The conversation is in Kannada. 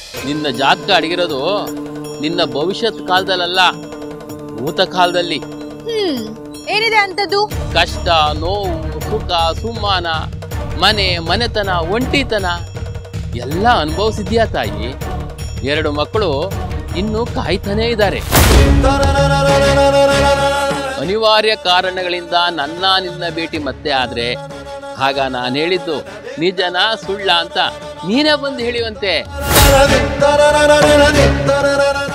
ನಿನ್ನ ಜಾತಕ ಅಡಗಿರೋದು ನಿನ್ನ ಭವಿಷ್ಯತ್ ಕಾಲದಲ್ಲ ಭೂತ ಕಾಲದಲ್ಲಿ ಹ್ಮ್ ಏನಿದೆ ಅಂತದ್ದು ಕಷ್ಟ ನೋವು ಸುಖ ಸುಮ್ಮಾನ ಮನೆ ಮನೆತನ ಒಂಟಿತನ ಎಲ್ಲ ಅನುಭವಿಸಿದ್ಯಾ ತಾಯಿ ಎರಡು ಮಕ್ಕಳು ಇನ್ನು ಕಾಯ್ತಾನೇ ಇದ್ದಾರೆ ಅನಿವಾರ್ಯ ಕಾರಣಗಳಿಂದ ನನ್ನ ನಿನ್ನ ಭೇಟಿ ಮತ್ತೆ ಆದ್ರೆ ಆಗ ನಾನು ಹೇಳಿದ್ದು ನಿಜನ ಸುಳ್ಳ ಅಂತ ನೀನೇ ಬಂದು ಹೇಳಿವಂತೆ